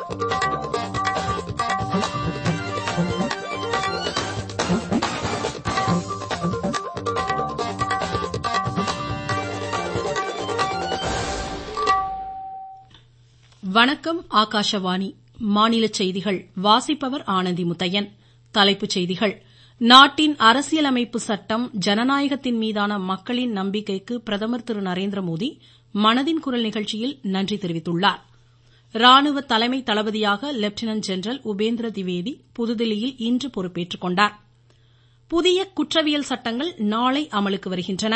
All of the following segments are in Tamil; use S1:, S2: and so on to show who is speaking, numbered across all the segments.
S1: வணக்கம் ஆகாஷவாணி மாநிலச் செய்திகள் வாசிப்பவர் ஆனந்தி முத்தையன் தலைப்புச் செய்திகள் நாட்டின் அரசியலமைப்பு சட்டம் ஜனநாயகத்தின் மீதான மக்களின் நம்பிக்கைக்கு பிரதமர் திரு நரேந்திரமோடி மனதின் குரல் நிகழ்ச்சியில் நன்றி தெரிவித்துள்ளார் ராணுவ தலைமை தளபதியாக லெப்டினன்ட் ஜெனரல் உபேந்திர திவேதி புதுதில்லியில் இன்று பொறுப்பேற்றுக் கொண்டார் புதிய குற்றவியல் சட்டங்கள் நாளை அமலுக்கு வருகின்றன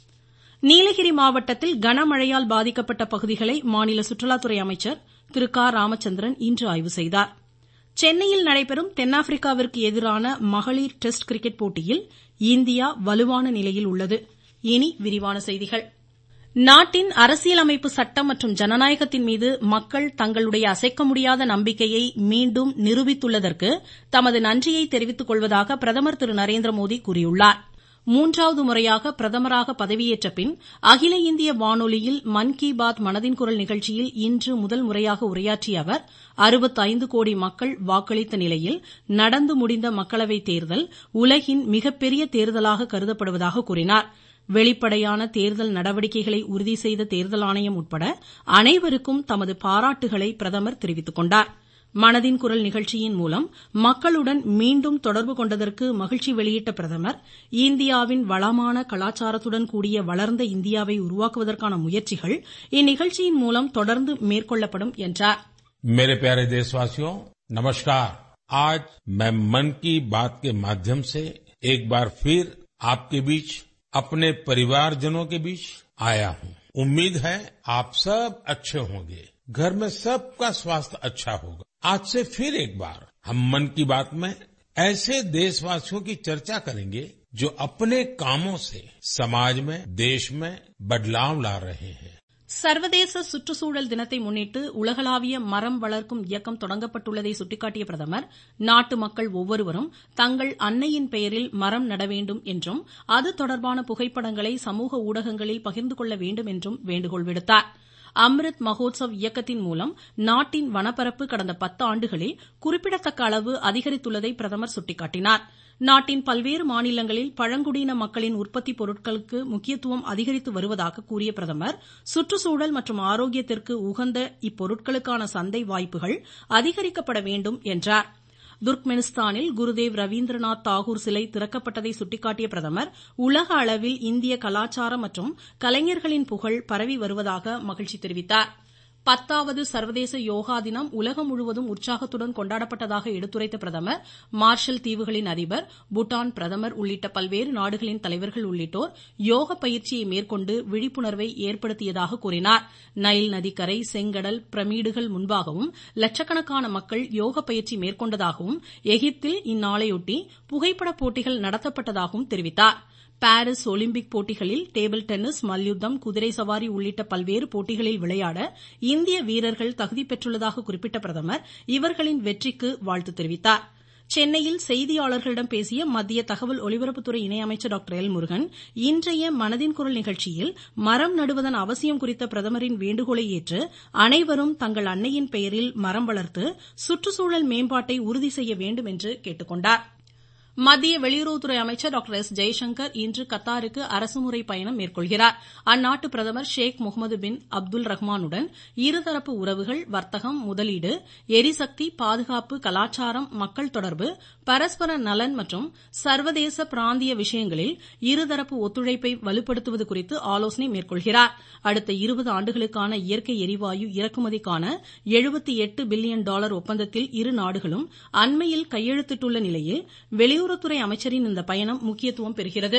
S1: நீலகிரி மாவட்டத்தில் கனமழையால் பாதிக்கப்பட்ட பகுதிகளை மாநில சுற்றுலாத்துறை அமைச்சர் திரு க ராமச்சந்திரன் இன்று ஆய்வு செய்தார் சென்னையில் நடைபெறும் தென்னாப்பிரிக்காவிற்கு எதிரான மகளிர் டெஸ்ட் கிரிக்கெட் போட்டியில் இந்தியா வலுவான நிலையில் உள்ளது இனி விரிவான செய்திகள் நாட்டின் அரசியலமைப்பு சட்டம் மற்றும் ஜனநாயகத்தின் மீது மக்கள் தங்களுடைய அசைக்க முடியாத நம்பிக்கையை மீண்டும் நிரூபித்துள்ளதற்கு தமது நன்றியை தெரிவித்துக் கொள்வதாக பிரதமர் திரு நரேந்திரமோடி கூறியுள்ளார் மூன்றாவது முறையாக பிரதமராக பதவியேற்ற பின் அகில இந்திய வானொலியில் மன் கி பாத் மனதின் குரல் நிகழ்ச்சியில் இன்று முதல் முறையாக உரையாற்றிய அவர் அறுபத்தைந்து கோடி மக்கள் வாக்களித்த நிலையில் நடந்து முடிந்த மக்களவைத் தேர்தல் உலகின் மிகப்பெரிய தேர்தலாக கருதப்படுவதாக கூறினார் வெளிப்படையான தேர்தல் நடவடிக்கைகளை உறுதி செய்த தேர்தல் ஆணையம் உட்பட அனைவருக்கும் தமது பாராட்டுகளை பிரதமர் தெரிவித்துக் கொண்டார் மனதின் குரல் நிகழ்ச்சியின் மூலம் மக்களுடன் மீண்டும் தொடர்பு கொண்டதற்கு மகிழ்ச்சி வெளியிட்ட பிரதமர் இந்தியாவின் வளமான கலாச்சாரத்துடன் கூடிய வளர்ந்த இந்தியாவை உருவாக்குவதற்கான முயற்சிகள் இந்நிகழ்ச்சியின் மூலம் தொடர்ந்து மேற்கொள்ளப்படும் என்றார்
S2: मेरे प्यारे देशवासियों नमस्कार आज मैं मन की बात के माध्यम से एक बार फिर आपके बीच अपने परिवारजनों के बीच आया हूं उम्मीद है आप सब अच्छे होंगे घर में सबका स्वास्थ्य अच्छा होगा आज से फिर एक बार हम मन की बात में ऐसे देशवासियों की चर्चा करेंगे जो अपने कामों से समाज में देश में बदलाव ला रहे हैं
S1: சர்வதேச சுற்றுச்சூழல் தினத்தை முன்னிட்டு உலகளாவிய மரம் வளர்க்கும் இயக்கம் தொடங்கப்பட்டுள்ளதை சுட்டிக்காட்டிய பிரதமர் நாட்டு மக்கள் ஒவ்வொருவரும் தங்கள் அன்னையின் பெயரில் மரம் நட வேண்டும் என்றும் அது தொடர்பான புகைப்படங்களை சமூக ஊடகங்களில் பகிர்ந்து கொள்ள வேண்டும் என்றும் வேண்டுகோள் விடுத்தார் அம்ரித் மகோத்சவ் இயக்கத்தின் மூலம் நாட்டின் வனப்பரப்பு கடந்த பத்தாண்டுகளில் குறிப்பிடத்தக்க அளவு அதிகரித்துள்ளதை பிரதமர் சுட்டிக்காட்டினார் நாட்டின் பல்வேறு மாநிலங்களில் பழங்குடியின மக்களின் உற்பத்தி பொருட்களுக்கு முக்கியத்துவம் அதிகரித்து வருவதாக கூறிய பிரதமர் சுற்றுச்சூழல் மற்றும் ஆரோக்கியத்திற்கு உகந்த இப்பொருட்களுக்கான சந்தை வாய்ப்புகள் அதிகரிக்கப்பட வேண்டும் என்றார் துர்க்மெனிஸ்தானில் குருதேவ் ரவீந்திரநாத் தாகூர் சிலை திறக்கப்பட்டதை சுட்டிக்காட்டிய பிரதமர் உலக அளவில் இந்திய கலாச்சாரம் மற்றும் கலைஞர்களின் புகழ் பரவி வருவதாக மகிழ்ச்சி தெரிவித்தார் பத்தாவது சர்வதேச யோகா தினம் உலகம் முழுவதும் உற்சாகத்துடன் கொண்டாடப்பட்டதாக எடுத்துரைத்த பிரதமர் மார்ஷல் தீவுகளின் அதிபர் பூட்டான் பிரதமர் உள்ளிட்ட பல்வேறு நாடுகளின் தலைவர்கள் உள்ளிட்டோர் யோக பயிற்சியை மேற்கொண்டு விழிப்புணர்வை ஏற்படுத்தியதாக கூறினார் நைல் நதிக்கரை செங்கடல் பிரமிடுகள் முன்பாகவும் லட்சக்கணக்கான மக்கள் யோக பயிற்சி மேற்கொண்டதாகவும் எகிப்தில் இந்நாளையொட்டி புகைப்படப் போட்டிகள் நடத்தப்பட்டதாகவும் தெரிவித்தார் பாரீஸ் ஒலிம்பிக் போட்டிகளில் டேபிள் டென்னிஸ் மல்யுத்தம் குதிரை சவாரி உள்ளிட்ட பல்வேறு போட்டிகளில் விளையாட இந்திய வீரர்கள் தகுதி பெற்றுள்ளதாக குறிப்பிட்ட பிரதமர் இவர்களின் வெற்றிக்கு வாழ்த்து தெரிவித்தார் சென்னையில் செய்தியாளர்களிடம் பேசிய மத்திய தகவல் ஒலிபரப்புத்துறை இணையமைச்சர் டாக்டர் எல் முருகன் இன்றைய மனதின் குரல் நிகழ்ச்சியில் மரம் நடுவதன் அவசியம் குறித்த பிரதமரின் வேண்டுகோளை ஏற்று அனைவரும் தங்கள் அன்னையின் பெயரில் மரம் வளர்த்து சுற்றுச்சூழல் மேம்பாட்டை உறுதி செய்ய வேண்டும் என்று கேட்டுக் கொண்டாா் மத்திய வெளியுறவுத்துறை அமைச்சர் டாக்டர் எஸ் ஜெய்சங்கர் இன்று கத்தாருக்கு அரசுமுறை பயணம் மேற்கொள்கிறார் அந்நாட்டு பிரதமர் ஷேக் முகமது பின் அப்துல் ரஹ்மானுடன் இருதரப்பு உறவுகள் வர்த்தகம் முதலீடு எரிசக்தி பாதுகாப்பு கலாச்சாரம் மக்கள் தொடர்பு பரஸ்பர நலன் மற்றும் சர்வதேச பிராந்திய விஷயங்களில் இருதரப்பு ஒத்துழைப்பை வலுப்படுத்துவது குறித்து ஆலோசனை மேற்கொள்கிறார் அடுத்த இருபது ஆண்டுகளுக்கான இயற்கை எரிவாயு இறக்குமதிக்கான எழுபத்தி எட்டு பில்லியன் டாலர் ஒப்பந்தத்தில் இரு நாடுகளும் அண்மையில் கையெழுத்திட்டுள்ள நிலையில் வெளியுறவு வெளியுறவுத்துறை அமைச்சரின் இந்த பயணம் முக்கியத்துவம் பெறுகிறது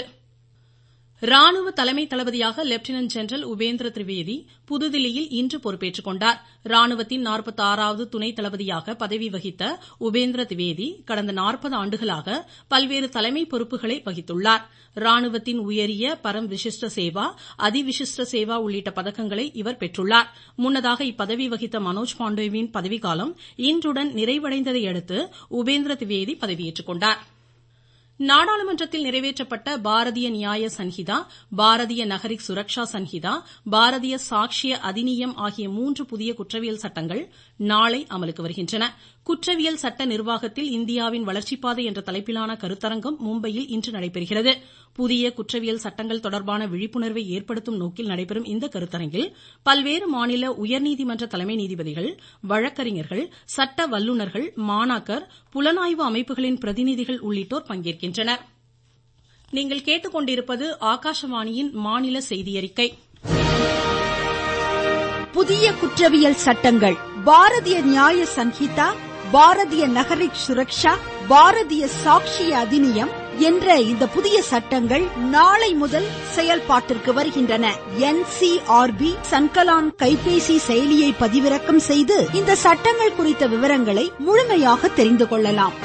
S1: ராணுவ தலைமை தளபதியாக லெப்டினன்ட் ஜெனரல் உபேந்திர திரிவேதி புதுதில்லியில் இன்று பொறுப்பேற்றுக் கொண்டார் ராணுவத்தின் நாற்பத்தாறாவது துணை தளபதியாக பதவி வகித்த உபேந்திர திவேதி கடந்த நாற்பது ஆண்டுகளாக பல்வேறு தலைமை பொறுப்புகளை வகித்துள்ளார் ராணுவத்தின் உயரிய பரம் விசிஷ்ட சேவா அதிவிசிஷ்ட சேவா உள்ளிட்ட பதக்கங்களை இவர் பெற்றுள்ளார் முன்னதாக இப்பதவி வகித்த மனோஜ் பாண்டேவின் பதவிக்காலம் இன்றுடன் நிறைவடைந்ததை அடுத்து உபேந்திர திவேதி பதவியேற்றுக் கொண்டாா் நாடாளுமன்றத்தில் நிறைவேற்றப்பட்ட பாரதிய நியாய சன்ஹிதா பாரதிய நகரிக் சுரக்ஷா சன்ஹிதா பாரதிய சாக்ஷ்ய அதிநியம் ஆகிய மூன்று புதிய குற்றவியல் சட்டங்கள் நாளை அமலுக்கு வருகின்றன குற்றவியல் சட்ட நிர்வாகத்தில் இந்தியாவின் வளர்ச்சிப்பாதை என்ற தலைப்பிலான கருத்தரங்கம் மும்பையில் இன்று நடைபெறுகிறது புதிய குற்றவியல் சட்டங்கள் தொடர்பான விழிப்புணர்வை ஏற்படுத்தும் நோக்கில் நடைபெறும் இந்த கருத்தரங்கில் பல்வேறு மாநில உயர்நீதிமன்ற தலைமை நீதிபதிகள் வழக்கறிஞர்கள் சட்ட வல்லுநர்கள் மாணாக்கர் புலனாய்வு அமைப்புகளின் பிரதிநிதிகள் உள்ளிட்டோர் பங்கேற்கின்றனர் நீங்கள் கேட்டுக்கொண்டிருப்பது ஆகாஷவாணியின் மாநில செய்தியறிக்கை
S3: புதிய குற்றவியல் சட்டங்கள் பாரதிய நியாய சன்ஹிதா பாரதிய நகரிக் சுரக்ஷா பாரதிய சாட்சிய அதிநியம் என்ற இந்த புதிய சட்டங்கள் நாளை முதல் செயல்பாட்டிற்கு வருகின்றன என்சிஆர்பி சன்கலான் கைபேசி செயலியை பதிவிறக்கம் செய்து இந்த சட்டங்கள் குறித்த விவரங்களை முழுமையாக தெரிந்து கொள்ளலாம்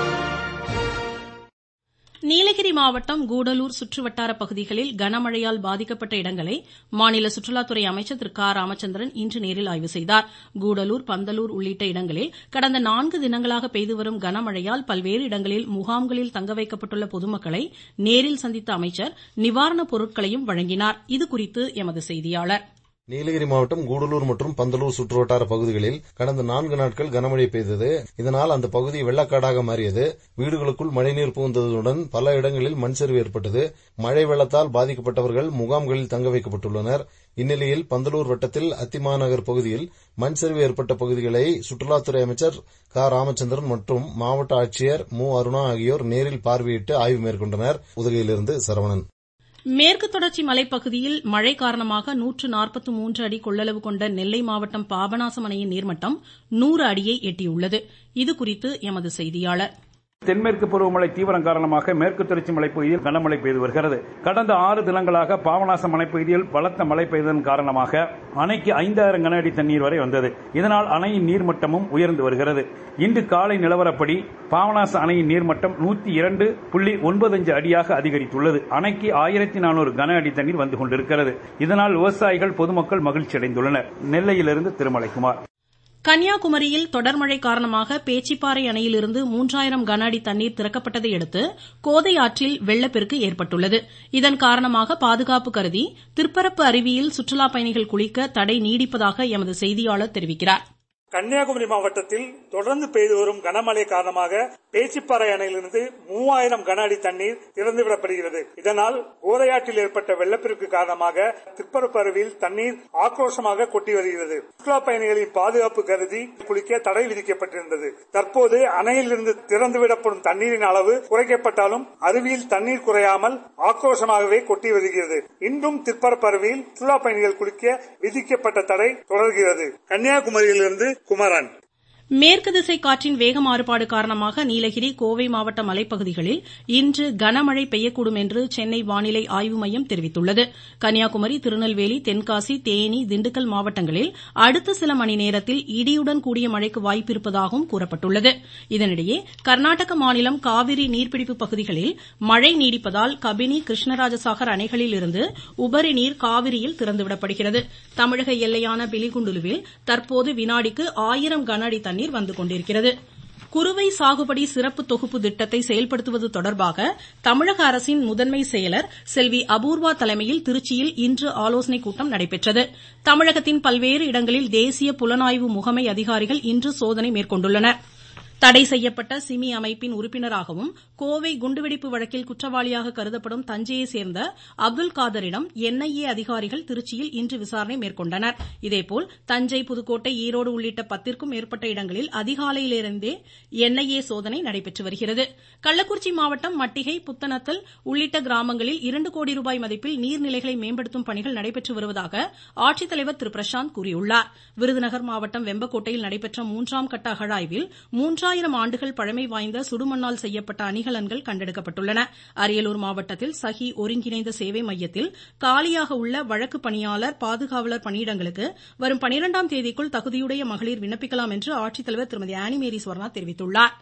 S1: நீலகிரி மாவட்டம் கூடலூர் சுற்றுவட்டார பகுதிகளில் கனமழையால் பாதிக்கப்பட்ட இடங்களை மாநில சுற்றுலாத்துறை அமைச்சர் திரு க ராமச்சந்திரன் இன்று நேரில் ஆய்வு செய்தார் கூடலூர் பந்தலூர் உள்ளிட்ட இடங்களில் கடந்த நான்கு தினங்களாக பெய்து வரும் கனமழையால் பல்வேறு இடங்களில் முகாம்களில் தங்க வைக்கப்பட்டுள்ள பொதுமக்களை நேரில் சந்தித்த அமைச்சர் நிவாரணப் பொருட்களையும் வழங்கினார் இதுகுறித்து எமது செய்தியாளர்
S4: நீலகிரி மாவட்டம் கூடலூர் மற்றும் பந்தலூர் சுற்றுவட்டார பகுதிகளில் கடந்த நான்கு நாட்கள் கனமழை பெய்தது இதனால் அந்த பகுதி வெள்ளக்காடாக மாறியது வீடுகளுக்குள் மழைநீர் புகுந்ததுடன் பல இடங்களில் மண் சரிவு ஏற்பட்டது மழை வெள்ளத்தால் பாதிக்கப்பட்டவர்கள் முகாம்களில் தங்க வைக்கப்பட்டுள்ளனர் இந்நிலையில் பந்தலூர் வட்டத்தில் அத்திமாநகர் பகுதியில் மண் சரிவு ஏற்பட்ட பகுதிகளை சுற்றுலாத்துறை அமைச்சர் க ராமச்சந்திரன் மற்றும் மாவட்ட ஆட்சியர் மு அருணா ஆகியோர் நேரில் பார்வையிட்டு ஆய்வு மேற்கொண்டனர் உதகையிலிருந்து சரவணன்
S1: மேற்கு தொடர்ச்சி மலைப்பகுதியில் மழை காரணமாக நூற்று நாற்பத்து மூன்று அடி கொள்ளளவு கொண்ட நெல்லை மாவட்டம் பாபநாசம் அணையின் நீர்மட்டம் நூறு அடியை எட்டியுள்ளது இதுகுறித்து எமது செய்தியாளர்
S5: தென்மேற்கு பருவமழை தீவிரம் காரணமாக மேற்கு தொடர்ச்சி மலைப்பகுதியில் கனமழை பெய்து வருகிறது கடந்த ஆறு தினங்களாக பாபநாசம் மலைப்பகுதியில் பலத்த மழை பெய்ததன் காரணமாக அணைக்கு ஐந்தாயிரம் கன அடி தண்ணீர் வரை வந்தது இதனால் அணையின் நீர்மட்டமும் உயர்ந்து வருகிறது இன்று காலை நிலவரப்படி பாபநாச அணையின் நீர்மட்டம் நூத்தி இரண்டு புள்ளி ஒன்பது அஞ்சு அடியாக அதிகரித்துள்ளது அணைக்கு ஆயிரத்தி நானூறு கன அடி தண்ணீர் வந்து கொண்டிருக்கிறது இதனால் விவசாயிகள் பொதுமக்கள் மகிழ்ச்சி அடைந்துள்ளனர் நெல்லையிலிருந்து திருமலைக்குமார்
S1: கன்னியாகுமரியில் தொடர் மழை காரணமாக பேச்சிப்பாறை அணையிலிருந்து மூன்றாயிரம் கன அடி தண்ணீர் திறக்கப்பட்டதை அடுத்து கோதை ஆற்றில் வெள்ளப்பெருக்கு ஏற்பட்டுள்ளது இதன் காரணமாக பாதுகாப்பு கருதி திற்பரப்பு அருவியில் சுற்றுலா பயணிகள் குளிக்க தடை நீடிப்பதாக எமது செய்தியாளர் தெரிவிக்கிறார்
S6: கன்னியாகுமரி மாவட்டத்தில் தொடர்ந்து பெய்து வரும் கனமழை காரணமாக பேச்சிப்பாறை அணையிலிருந்து மூவாயிரம் கன அடி தண்ணீர் திறந்துவிடப்படுகிறது இதனால் கோதையாற்றில் ஏற்பட்ட வெள்ளப்பெருக்கு காரணமாக திற்பரப்பு அருவியில் தண்ணீர் ஆக்ரோஷமாக கொட்டி வருகிறது சுற்றுலா பயணிகளின் பாதுகாப்பு கருதி குளிக்க தடை விதிக்கப்பட்டிருந்தது தற்போது அணையிலிருந்து திறந்துவிடப்படும் தண்ணீரின் அளவு குறைக்கப்பட்டாலும் அருவியில் தண்ணீர் குறையாமல் ஆக்ரோஷமாகவே கொட்டி வருகிறது இன்றும் திற்பரப்பு அருவியில் சுற்றுலா பயணிகள் குளிக்க விதிக்கப்பட்ட தடை தொடர்கிறது கன்னியாகுமரியிலிருந்து குமரன்
S1: மேற்கு திசை காற்றின் வேக மாறுபாடு காரணமாக நீலகிரி கோவை மாவட்ட மலைப்பகுதிகளில் இன்று கனமழை பெய்யக்கூடும் என்று சென்னை வானிலை ஆய்வு மையம் தெரிவித்துள்ளது கன்னியாகுமரி திருநெல்வேலி தென்காசி தேனி திண்டுக்கல் மாவட்டங்களில் அடுத்த சில மணி நேரத்தில் இடியுடன் கூடிய மழைக்கு வாய்ப்பிருப்பதாகவும் கூறப்பட்டுள்ளது இதனிடையே கர்நாடக மாநிலம் காவிரி நீர்பிடிப்பு பகுதிகளில் மழை நீடிப்பதால் கபினி கிருஷ்ணராஜசாகர் அணைகளில் இருந்து உபரி நீர் காவிரியில் திறந்துவிடப்படுகிறது தமிழக எல்லையான பிலிகுண்டுலுவில் தற்போது வினாடிக்கு ஆயிரம் கன அடி தண்ணீர் வந்து கொண்டிருக்கிறது குறுவை சாகுபடி சிறப்பு தொகுப்பு திட்டத்தை செயல்படுத்துவது தொடர்பாக தமிழக அரசின் முதன்மை செயலர் செல்வி அபூர்வா தலைமையில் திருச்சியில் இன்று ஆலோசனைக் கூட்டம் நடைபெற்றது தமிழகத்தின் பல்வேறு இடங்களில் தேசிய புலனாய்வு முகமை அதிகாரிகள் இன்று சோதனை மேற்கொண்டுள்ளனா் தடை செய்யப்பட்ட சிமி அமைப்பின் உறுப்பினராகவும் கோவை குண்டுவெடிப்பு வழக்கில் குற்றவாளியாக கருதப்படும் தஞ்சையை சேர்ந்த அப்துல் காதரிடம் என்ஐஏ அதிகாரிகள் திருச்சியில் இன்று விசாரணை மேற்கொண்டனர் இதேபோல் தஞ்சை புதுக்கோட்டை ஈரோடு உள்ளிட்ட பத்திற்கும் மேற்பட்ட இடங்களில் அதிகாலையிலிருந்தே என்ஐஏ சோதனை நடைபெற்று வருகிறது கள்ளக்குறிச்சி மாவட்டம் மட்டிகை புத்தனத்தல் உள்ளிட்ட கிராமங்களில் இரண்டு கோடி ரூபாய் மதிப்பில் நீர்நிலைகளை மேம்படுத்தும் பணிகள் நடைபெற்று வருவதாக ஆட்சித்தலைவர் திரு பிரசாந்த் கூறியுள்ளார் விருதுநகர் மாவட்டம் வெம்பக்கோட்டையில் நடைபெற்ற மூன்றாம் கட்ட அகழாய்வில் மூன்றாயிரம் ஆண்டுகள் பழமை வாய்ந்த சுடுமண்ணால் செய்யப்பட்ட அணிகலன்கள் கண்டெடுக்கப்பட்டுள்ளன அரியலூர் மாவட்டத்தில் சஹி ஒருங்கிணைந்த சேவை மையத்தில் காலியாக உள்ள வழக்கு பணியாளர் பாதுகாவலர் பணியிடங்களுக்கு வரும் பனிரெண்டாம் தேதிக்குள் தகுதியுடைய மகளிர் விண்ணப்பிக்கலாம் என்று ஆட்சித்தலைவர் திருமதி ஆனிமேரி ஸ்வர்ணா தெரிவித்துள்ளார்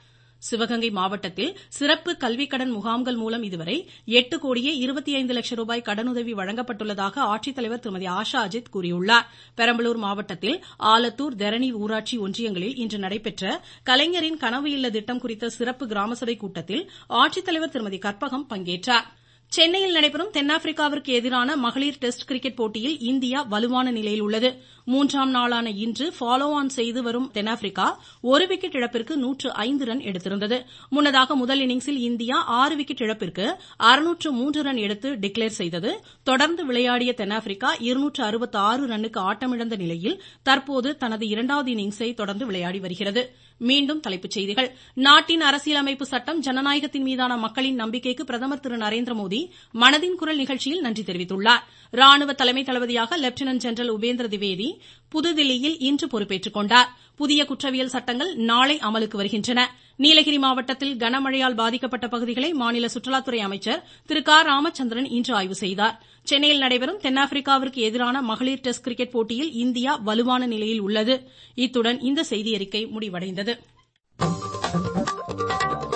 S1: சிவகங்கை மாவட்டத்தில் சிறப்பு கல்வி கடன் முகாம்கள் மூலம் இதுவரை எட்டு கோடியே இருபத்தி ஐந்து லட்சம் ரூபாய் கடனுதவி வழங்கப்பட்டுள்ளதாக ஆட்சித்தலைவர் திருமதி ஆஷா அஜித் கூறியுள்ளார் பெரம்பலூர் மாவட்டத்தில் ஆலத்தூர் தெரணி ஊராட்சி ஒன்றியங்களில் இன்று நடைபெற்ற கலைஞரின் கனவு இல்ல திட்டம் குறித்த சிறப்பு கிராம சபை கூட்டத்தில் ஆட்சித்தலைவர் திருமதி கற்பகம் பங்கேற்றார் சென்னையில் நடைபெறும் தென்னாப்பிரிக்காவிற்கு எதிரான மகளிர் டெஸ்ட் கிரிக்கெட் போட்டியில் இந்தியா வலுவான நிலையில் உள்ளது மூன்றாம் நாளான இன்று ஃபாலோ ஆன் செய்து வரும் தென்னாப்பிரிக்கா ஒரு விக்கெட் இழப்பிற்கு நூற்று ஐந்து ரன் எடுத்திருந்தது முன்னதாக முதல் இன்னிங்ஸில் இந்தியா ஆறு விக்கெட் இழப்பிற்கு அறுநூற்று மூன்று ரன் எடுத்து டிக்ளேர் செய்தது தொடர்ந்து விளையாடிய தென்னாப்பிரிக்கா இருநூற்று அறுபத்து ஆறு ரன்னுக்கு ஆட்டமிழந்த நிலையில் தற்போது தனது இரண்டாவது இன்னிங்ஸை தொடர்ந்து விளையாடி வருகிறது மீண்டும் தலைப்புச் செய்திகள் நாட்டின் அரசியலமைப்பு சட்டம் ஜனநாயகத்தின் மீதான மக்களின் நம்பிக்கைக்கு பிரதமர் திரு நரேந்திர மோடி மனதின் குரல் நிகழ்ச்சியில் நன்றி தெரிவித்துள்ளார் ராணுவ தலைமை தளபதியாக லெப்டினன்ட் ஜெனரல் உபேந்திர திவேதி புதுதில்லியில் இன்று பொறுப்பேற்றுக் கொண்டார் புதிய குற்றவியல் சட்டங்கள் நாளை அமலுக்கு வருகின்றன நீலகிரி மாவட்டத்தில் கனமழையால் பாதிக்கப்பட்ட பகுதிகளை மாநில சுற்றுலாத்துறை அமைச்சர் திரு க ராமச்சந்திரன் இன்று ஆய்வு செய்தார் சென்னையில் நடைபெறும் தென்னாப்பிரிக்காவிற்கு எதிரான மகளிர் டெஸ்ட் கிரிக்கெட் போட்டியில் இந்தியா வலுவான நிலையில் உள்ளது இத்துடன் இந்த செய்தியறிக்கை முடிவடைந்தது